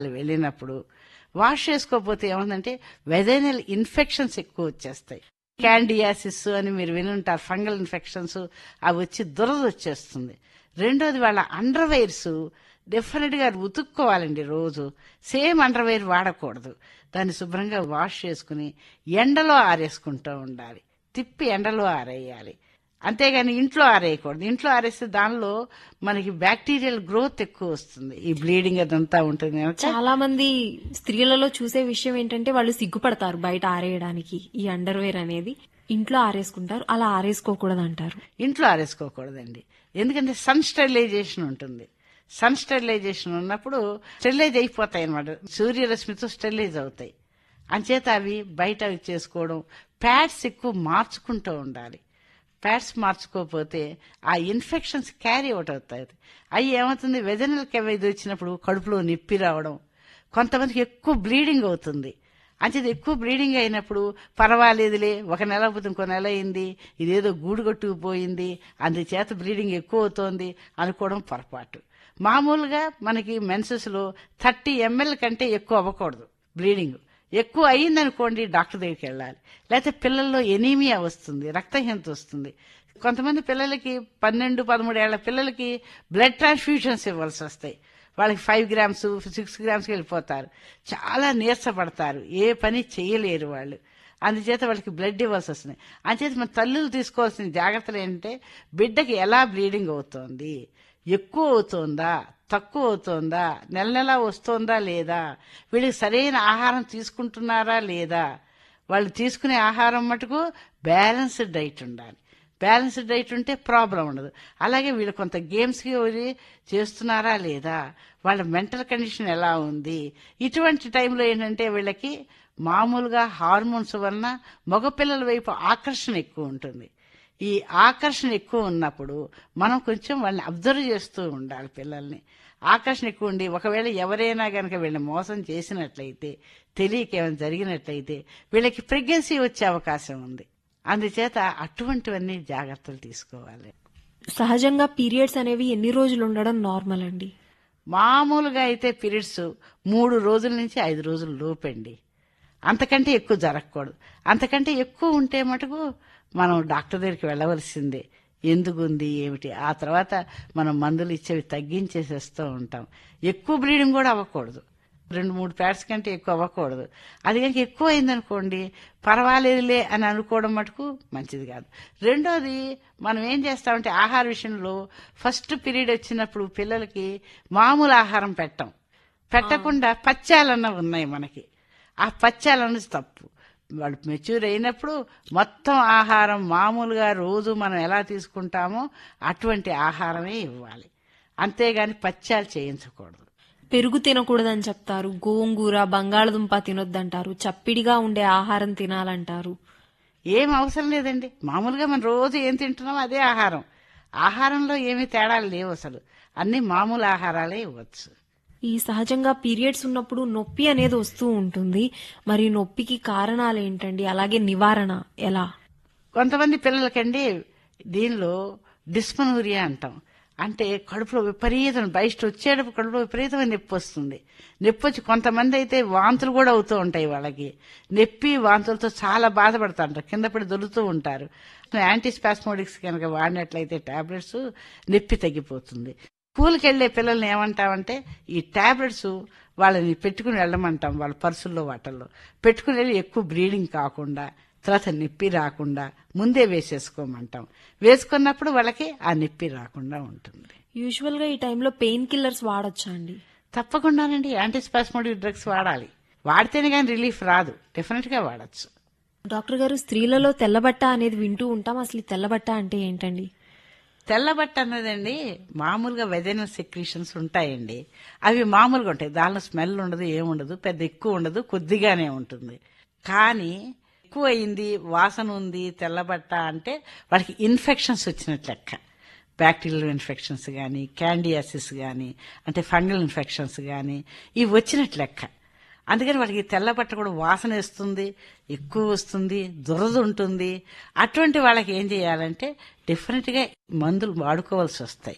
వెళ్ళినప్పుడు వాష్ చేసుకోకపోతే ఏమందంటే వెదైనల్ ఇన్ఫెక్షన్స్ ఎక్కువ వచ్చేస్తాయి క్యాండియాసిస్ అని మీరు వినుంటారు ఫంగల్ ఇన్ఫెక్షన్స్ అవి వచ్చి దురద వచ్చేస్తుంది రెండోది వాళ్ళ అండర్వైర్స్ డెఫినెట్ గా ఉతుక్కోవాలండి రోజు సేమ్ అండర్వైర్ వాడకూడదు దాన్ని శుభ్రంగా వాష్ చేసుకుని ఎండలో ఆరేసుకుంటూ ఉండాలి తిప్పి ఎండలో ఆరేయాలి అంతేగాని ఇంట్లో ఆరేయకూడదు ఇంట్లో ఆరేస్తే దానిలో మనకి బ్యాక్టీరియల్ గ్రోత్ ఎక్కువ వస్తుంది ఈ బ్లీడింగ్ అదంతా ఉంటుంది కనుక చాలా మంది స్త్రీలలో చూసే విషయం ఏంటంటే వాళ్ళు సిగ్గుపడతారు బయట ఆరేయడానికి ఈ అండర్వేర్ అనేది ఇంట్లో ఆరేసుకుంటారు అలా ఆరేసుకోకూడదు అంటారు ఇంట్లో ఆరేసుకోకూడదండి ఎందుకంటే సన్ స్టెరిలైజేషన్ ఉంటుంది సన్ స్టెరిలైజేషన్ ఉన్నప్పుడు స్టెరిలైజ్ అయిపోతాయి అనమాట సూర్యరశ్మితో స్టెరిలైజ్ అవుతాయి అంచేత అవి బయట అవి చేసుకోవడం ప్యాడ్స్ ఎక్కువ మార్చుకుంటూ ఉండాలి ప్యాడ్స్ మార్చుకోకపోతే ఆ ఇన్ఫెక్షన్స్ క్యారీ అవుట్ అవుతాయి అవి ఏమవుతుంది వెజనల్ కెవైజ్ వచ్చినప్పుడు కడుపులో నొప్పి రావడం కొంతమందికి ఎక్కువ బ్లీడింగ్ అవుతుంది అంచేది ఎక్కువ బ్లీడింగ్ అయినప్పుడు పర్వాలేదులే ఒక నెల పోతే ఇంకో నెల అయింది ఇదేదో గూడు కొట్టుకుపోయింది అందుచేత బ్లీడింగ్ ఎక్కువ అవుతోంది అనుకోవడం పొరపాటు మామూలుగా మనకి మెన్సెస్ లో థర్టీ ఎంఎల్ కంటే ఎక్కువ అవ్వకూడదు బ్లీడింగ్ ఎక్కువ అయ్యిందనుకోండి డాక్టర్ దగ్గరికి వెళ్ళాలి లేకపోతే పిల్లల్లో ఎనీమియా వస్తుంది రక్తహీనత వస్తుంది కొంతమంది పిల్లలకి పన్నెండు పదమూడు ఏళ్ల పిల్లలకి బ్లడ్ ట్రాన్స్ఫ్యూషన్స్ ఇవ్వాల్సి వస్తాయి వాళ్ళకి ఫైవ్ గ్రామ్స్ సిక్స్ గ్రామ్స్కి వెళ్ళిపోతారు చాలా నీరసపడతారు ఏ పని చేయలేరు వాళ్ళు అందుచేత వాళ్ళకి బ్లడ్ ఇవ్వాల్సి వస్తుంది అందుచేత మన తల్లులు తీసుకోవాల్సిన జాగ్రత్తలు ఏంటంటే బిడ్డకి ఎలా బ్లీడింగ్ అవుతోంది ఎక్కువ అవుతోందా తక్కువ అవుతోందా నెల నెల వస్తోందా లేదా వీళ్ళకి సరైన ఆహారం తీసుకుంటున్నారా లేదా వాళ్ళు తీసుకునే ఆహారం మటుకు బ్యాలెన్స్డ్ డైట్ ఉండాలి బ్యాలెన్స్డ్ డైట్ ఉంటే ప్రాబ్లం ఉండదు అలాగే వీళ్ళు కొంత గేమ్స్కి వెళ్ళి చేస్తున్నారా లేదా వాళ్ళ మెంటల్ కండిషన్ ఎలా ఉంది ఇటువంటి టైంలో ఏంటంటే వీళ్ళకి మామూలుగా హార్మోన్స్ వలన మగపిల్లల వైపు ఆకర్షణ ఎక్కువ ఉంటుంది ఈ ఆకర్షణ ఎక్కువ ఉన్నప్పుడు మనం కొంచెం వాళ్ళని అబ్జర్వ్ చేస్తూ ఉండాలి పిల్లల్ని ఆకర్షణ ఎక్కువ ఉండి ఒకవేళ ఎవరైనా గనక వీళ్ళని మోసం చేసినట్లయితే తెలియక ఏమైనా జరిగినట్లయితే వీళ్ళకి ప్రెగ్నెన్సీ వచ్చే అవకాశం ఉంది అందుచేత అటువంటివన్నీ జాగ్రత్తలు తీసుకోవాలి సహజంగా పీరియడ్స్ అనేవి ఎన్ని రోజులు ఉండడం నార్మల్ అండి మామూలుగా అయితే పీరియడ్స్ మూడు రోజుల నుంచి ఐదు రోజుల లోపండి అంతకంటే ఎక్కువ జరగకూడదు అంతకంటే ఎక్కువ ఉంటే మటుకు మనం డాక్టర్ దగ్గరికి వెళ్ళవలసిందే ఎందుకుంది ఏమిటి ఆ తర్వాత మనం మందులు ఇచ్చేవి తగ్గించేసేస్తూ ఉంటాం ఎక్కువ బ్లీడింగ్ కూడా అవ్వకూడదు రెండు మూడు ప్యాడ్స్ కంటే ఎక్కువ అవ్వకూడదు అది కనుక ఎక్కువ అయిందనుకోండి పర్వాలేదులే అని అనుకోవడం మటుకు మంచిది కాదు రెండోది మనం ఏం చేస్తామంటే ఆహార విషయంలో ఫస్ట్ పీరియడ్ వచ్చినప్పుడు పిల్లలకి మామూలు ఆహారం పెట్టం పెట్టకుండా పచ్చాలన్న ఉన్నాయి మనకి ఆ పచ్చాలన్నది తప్పు వాళ్ళు మెచ్యూర్ అయినప్పుడు మొత్తం ఆహారం మామూలుగా రోజు మనం ఎలా తీసుకుంటామో అటువంటి ఆహారమే ఇవ్వాలి అంతేగాని పచ్చాలు చేయించకూడదు పెరుగు తినకూడదని చెప్తారు గోంగూర బంగాళదుంప తినొద్దంటారు చప్పిడిగా ఉండే ఆహారం తినాలంటారు ఏం అవసరం లేదండి మామూలుగా మనం రోజు ఏం తింటున్నామో అదే ఆహారం ఆహారంలో ఏమీ తేడాలు లేవు అసలు అన్ని మామూలు ఆహారాలే ఇవ్వచ్చు ఈ సహజంగా పీరియడ్స్ ఉన్నప్పుడు నొప్పి అనేది వస్తూ ఉంటుంది మరి నొప్పికి కారణాలు ఏంటండి అలాగే నివారణ ఎలా కొంతమంది పిల్లలకండి దీనిలో డిస్పనూరియా అంటాం అంటే కడుపులో విపరీతం బయట వచ్చేటప్పుడు కడుపులో విపరీతమైన నొప్పి వస్తుంది నొప్పి వచ్చి కొంతమంది అయితే వాంతులు కూడా అవుతూ ఉంటాయి వాళ్ళకి నొప్పి వాంతులతో చాలా బాధపడుతుంటారు కింద పడి దొరుకుతూ ఉంటారు యాంటీస్పాస్మోడిక్స్ కనుక వాడినట్లయితే టాబ్లెట్స్ నొప్పి తగ్గిపోతుంది స్కూల్కి వెళ్లే పిల్లల్ని ఏమంటామంటే ఈ టాబ్లెట్స్ వాళ్ళని పెట్టుకుని వెళ్ళమంటాం వాళ్ళ పర్సుల్లో వాటల్లో పెట్టుకుని వెళ్ళి ఎక్కువ బ్లీడింగ్ కాకుండా తర్వాత నొప్పి రాకుండా ముందే వేసేసుకోమంటాం వేసుకున్నప్పుడు వాళ్ళకి ఆ నొప్పి రాకుండా ఉంటుంది యూజువల్ గా ఈ టైంలో పెయిన్ కిల్లర్స్ వాడొచ్చా అండి తప్పకుండానండి యాంటీస్పాస్మోడిక్ డ్రగ్స్ వాడాలి వాడితేనే కానీ రిలీఫ్ రాదు డెఫినెట్ గా వాడచ్చు డాక్టర్ గారు స్త్రీలలో తెల్లబట్ట అనేది వింటూ ఉంటాం అసలు ఈ తెల్లబట్ట అంటే ఏంటండి తెల్లబట్ట అన్నదండి మామూలుగా వెదైన సెక్రీషన్స్ ఉంటాయండి అవి మామూలుగా ఉంటాయి దానిలో స్మెల్ ఉండదు ఏముండదు పెద్ద ఎక్కువ ఉండదు కొద్దిగానే ఉంటుంది కానీ ఎక్కువ అయింది వాసన ఉంది తెల్లబట్ట అంటే వాళ్ళకి ఇన్ఫెక్షన్స్ వచ్చినట్లు లెక్క బ్యాక్టీరియల్ ఇన్ఫెక్షన్స్ కానీ క్యాండియాసిస్ కానీ అంటే ఫంగల్ ఇన్ఫెక్షన్స్ కానీ ఇవి వచ్చినట్లు లెక్క అందుకని వాళ్ళకి తెల్లబట్ట కూడా వాసన వేస్తుంది ఎక్కువ వస్తుంది దురద ఉంటుంది అటువంటి వాళ్ళకి ఏం చేయాలంటే డెఫినెట్గా మందులు వాడుకోవాల్సి వస్తాయి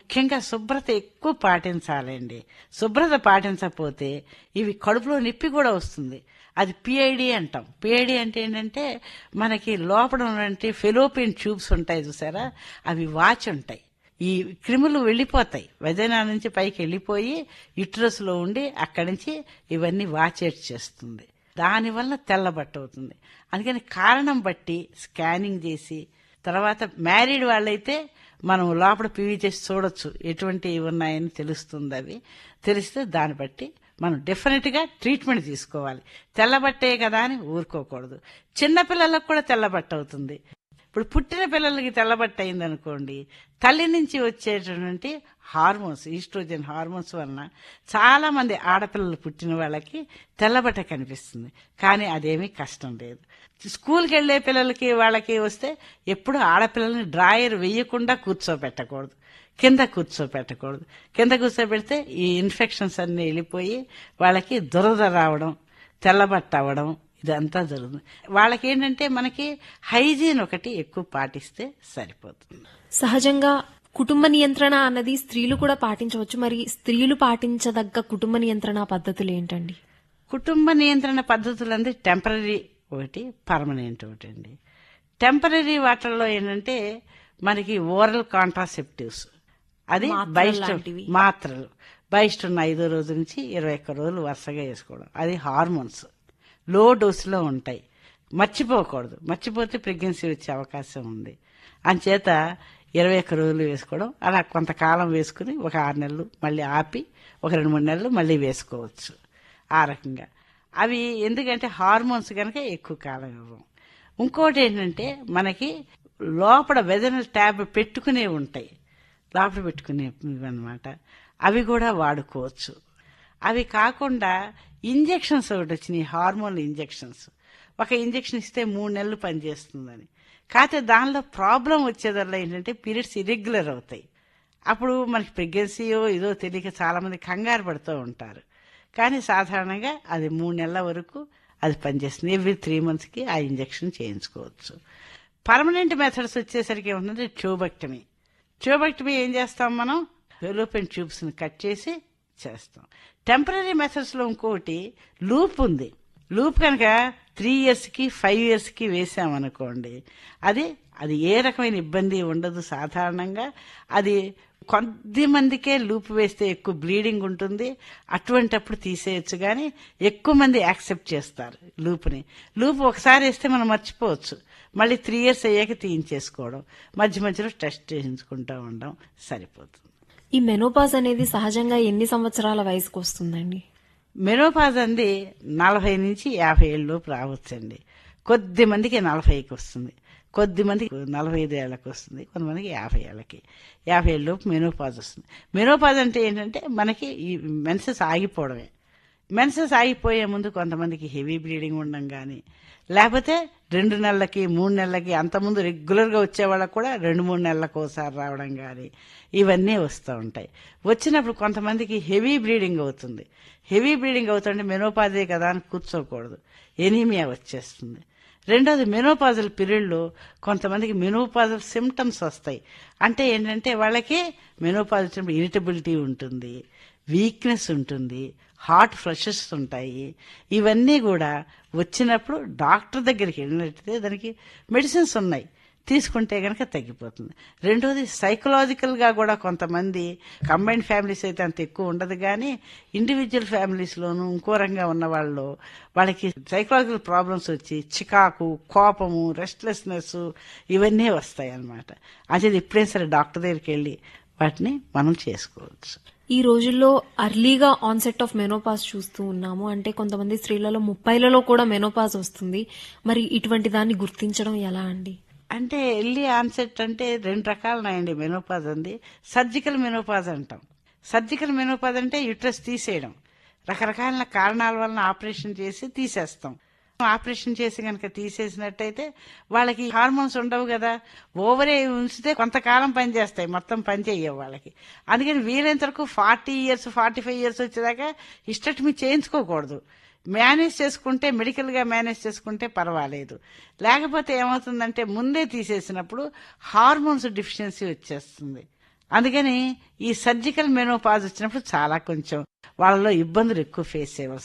ముఖ్యంగా శుభ్రత ఎక్కువ పాటించాలండి శుభ్రత పాటించకపోతే ఇవి కడుపులో నొప్పి కూడా వస్తుంది అది పిఐడి అంటాం పిఐడి అంటే ఏంటంటే మనకి లోపల ఉన్నటువంటి ఫెలోపియన్ ట్యూబ్స్ ఉంటాయి చూసారా అవి వాచి ఉంటాయి ఈ క్రిములు వెళ్ళిపోతాయి వజనా నుంచి పైకి వెళ్ళిపోయి యుట్రస్ లో ఉండి అక్కడి నుంచి ఇవన్నీ వాచేట్ చేస్తుంది దానివల్ల తెల్లబట్ట అవుతుంది అందుకని కారణం బట్టి స్కానింగ్ చేసి తర్వాత మ్యారీడ్ వాళ్ళైతే మనం లోపల పివి చేసి చూడొచ్చు ఎటువంటివి ఉన్నాయని తెలుస్తుంది అవి తెలిస్తే దాన్ని బట్టి మనం డెఫినెట్ గా ట్రీట్మెంట్ తీసుకోవాలి తెల్లబట్టే కదా అని ఊరుకోకూడదు చిన్నపిల్లలకు కూడా తెల్లబట్ట అవుతుంది ఇప్పుడు పుట్టిన పిల్లలకి తెల్లబట్ట అయింది అనుకోండి తల్లి నుంచి వచ్చేటటువంటి హార్మోన్స్ ఈస్ట్రోజన్ హార్మోన్స్ వలన చాలా మంది ఆడపిల్లలు పుట్టిన వాళ్ళకి తెల్లబట్ట కనిపిస్తుంది కానీ అదేమీ కష్టం లేదు స్కూల్కి వెళ్లే పిల్లలకి వాళ్ళకి వస్తే ఎప్పుడు ఆడపిల్లల్ని డ్రాయర్ వేయకుండా కూర్చోబెట్టకూడదు కింద కూర్చోబెట్టకూడదు కింద కూర్చోబెడితే ఈ ఇన్ఫెక్షన్స్ అన్ని వెళ్ళిపోయి వాళ్ళకి దురద రావడం తెల్లబట్ట అవ్వడం ఇదంతా జరుగుతుంది వాళ్ళకి ఏంటంటే మనకి హైజీన్ ఒకటి ఎక్కువ పాటిస్తే సరిపోతుంది సహజంగా కుటుంబ నియంత్రణ అన్నది స్త్రీలు కూడా పాటించవచ్చు మరి స్త్రీలు పాటించదగ్గ కుటుంబ నియంత్రణ పద్ధతులు ఏంటండి కుటుంబ నియంత్రణ పద్ధతులు అంటే టెంపరీ ఒకటి పర్మనెంట్ ఒకటి అండి టెంపరీ వాటర్లో ఏంటంటే మనకి ఓరల్ కాంట్రాసెప్టివ్స్ అది మాత్రలు బయట లాంటివి. మాత్రలు బయట ఉన్న ఐదో రోజు నుంచి ఇరవై ఒక్క రోజులు వరుసగా వేసుకోవడం అది హార్మోన్స్ లో డోసులో ఉంటాయి మర్చిపోకూడదు మర్చిపోతే ప్రెగ్నెన్సీ వచ్చే అవకాశం ఉంది అంచేత ఇరవై ఒక్క రోజులు వేసుకోవడం అలా కొంతకాలం వేసుకుని ఒక ఆరు నెలలు మళ్ళీ ఆపి ఒక రెండు మూడు నెలలు మళ్ళీ వేసుకోవచ్చు ఆ రకంగా అవి ఎందుకంటే హార్మోన్స్ కనుక ఎక్కువ కాలం ఇవ్వం ఇంకోటి ఏంటంటే మనకి లోపల వెజనల్ ట్యాబ్ పెట్టుకునే ఉంటాయి లోపల పెట్టుకునే అనమాట అవి కూడా వాడుకోవచ్చు అవి కాకుండా ఇంజెక్షన్స్ ఒకటి వచ్చినాయి హార్మోన్ ఇంజెక్షన్స్ ఒక ఇంజెక్షన్ ఇస్తే మూడు నెలలు పనిచేస్తుందని కాకపోతే దానిలో ప్రాబ్లం వచ్చేదల్లా ఏంటంటే పీరియడ్స్ ఇరెగ్యులర్ అవుతాయి అప్పుడు మనకి ప్రెగ్నెన్సీయో ఇదో తెలియక చాలా మంది కంగారు పడుతూ ఉంటారు కానీ సాధారణంగా అది మూడు నెలల వరకు అది పనిచేస్తుంది ఎవ్రీ త్రీ మంత్స్కి ఆ ఇంజెక్షన్ చేయించుకోవచ్చు పర్మనెంట్ మెథడ్స్ వచ్చేసరికి ఏముందంటే ట్యూబెక్టమీ ట్యూబెక్టమీ ఏం చేస్తాం మనం ఫెలోపియన్ ట్యూబ్స్ని కట్ చేసి చేస్తాం టెంపరీ మెథడ్స్లో ఇంకోటి లూప్ ఉంది లూప్ కనుక త్రీ ఇయర్స్కి ఫైవ్ ఇయర్స్కి వేసామనుకోండి అది అది ఏ రకమైన ఇబ్బంది ఉండదు సాధారణంగా అది కొద్ది మందికే లూప్ వేస్తే ఎక్కువ బ్లీడింగ్ ఉంటుంది అటువంటప్పుడు తీసేయచ్చు కానీ ఎక్కువ మంది యాక్సెప్ట్ చేస్తారు లూప్ని లూప్ ఒకసారి వేస్తే మనం మర్చిపోవచ్చు మళ్ళీ త్రీ ఇయర్స్ అయ్యాక తీయించేసుకోవడం మధ్య మధ్యలో టెస్ట్ చేయించుకుంటూ ఉండడం సరిపోతుంది ఈ మెనోపాజ్ అనేది సహజంగా ఎన్ని సంవత్సరాల వయసుకు వస్తుందండి మెనోపాజ్ అంది నలభై నుంచి యాభై ఏళ్ళ లోపు రావచ్చండి కొద్ది మందికి నలభైకి వస్తుంది కొద్ది మందికి నలభై ఐదు ఏళ్ళకి వస్తుంది కొంతమందికి యాభై ఏళ్ళకి యాభై ఏళ్ళ లోపు మెనోపాజ్ వస్తుంది మెనోపాజ్ అంటే ఏంటంటే మనకి ఈ మెన్సెస్ ఆగిపోవడమే మెన్సెస్ ఆగిపోయే ముందు కొంతమందికి హెవీ బ్లీడింగ్ ఉండడం కానీ లేకపోతే రెండు నెలలకి మూడు నెలలకి అంతకుముందు రెగ్యులర్గా వచ్చే వాళ్ళకి కూడా రెండు మూడు నెలలకు ఒకసారి రావడం కానీ ఇవన్నీ వస్తూ ఉంటాయి వచ్చినప్పుడు కొంతమందికి హెవీ బ్లీడింగ్ అవుతుంది హెవీ బ్లీడింగ్ అవుతుంటే మెనోపాజే కదా అని కూర్చోకూడదు ఎనీమియా వచ్చేస్తుంది రెండోది మెనోపాజల్ పీరియడ్లో కొంతమందికి మెనోపాజల్ సిమ్టమ్స్ వస్తాయి అంటే ఏంటంటే వాళ్ళకి మెనోపాజ్ వచ్చినప్పుడు ఇరిటబిలిటీ ఉంటుంది వీక్నెస్ ఉంటుంది హార్ట్ ఫ్లషెస్ ఉంటాయి ఇవన్నీ కూడా వచ్చినప్పుడు డాక్టర్ దగ్గరికి వెళ్ళినట్టయితే దానికి మెడిసిన్స్ ఉన్నాయి తీసుకుంటే కనుక తగ్గిపోతుంది రెండోది సైకలాజికల్గా కూడా కొంతమంది కంబైన్డ్ ఫ్యామిలీస్ అయితే అంత ఎక్కువ ఉండదు కానీ ఇండివిజువల్ ఫ్యామిలీస్లోనూ ఇంకో రంగా ఉన్న వాళ్ళు వాళ్ళకి సైకలాజికల్ ప్రాబ్లమ్స్ వచ్చి చికాకు కోపము రెస్ట్లెస్నెస్ ఇవన్నీ వస్తాయి అన్నమాట అది ఎప్పుడైనా సరే డాక్టర్ దగ్గరికి వెళ్ళి వాటిని మనం చేసుకోవచ్చు ఈ రోజుల్లో అర్లీగా ఆన్సెట్ ఆఫ్ మెనోపాజ్ చూస్తూ ఉన్నాము అంటే కొంతమంది స్త్రీలలో ముప్పైలలో కూడా మెనోపాజ్ వస్తుంది మరి ఇటువంటి దాన్ని గుర్తించడం ఎలా అండి అంటే ఎల్లి ఆన్సెట్ అంటే రెండు రకాలు ఉన్నాయండి మెనోపాజ్ ఉంది సర్జికల్ మెనోపాజ్ అంటాం సర్జికల్ మెనోపాజ్ అంటే యుట్రస్ తీసేయడం రకరకాల కారణాల వలన ఆపరేషన్ చేసి తీసేస్తాం ఆపరేషన్ చేసి కనుక తీసేసినట్టయితే వాళ్ళకి హార్మోన్స్ ఉండవు కదా ఓవరే ఉంచితే కొంతకాలం పనిచేస్తాయి మొత్తం పని చేయవు వాళ్ళకి అందుకని వీలైనంత వరకు forty years forty five years వచ్చేదాకా ఇష్టమి చేయించుకోకూడదు మేనేజ్ చేసుకుంటే మెడికల్గా మేనేజ్ చేసుకుంటే పర్వాలేదు లేకపోతే ఏమవుతుందంటే ముందే తీసేసినప్పుడు హార్మోన్స్ డిఫిషియన్సీ వచ్చేస్తుంది అందుకని ఈ సర్జికల్ మెనోపాజ్ వచ్చినప్పుడు చాలా కొంచెం వాళ్ళలో ఇబ్బందులు ఎక్కువ ఫేస్ చేయవలసి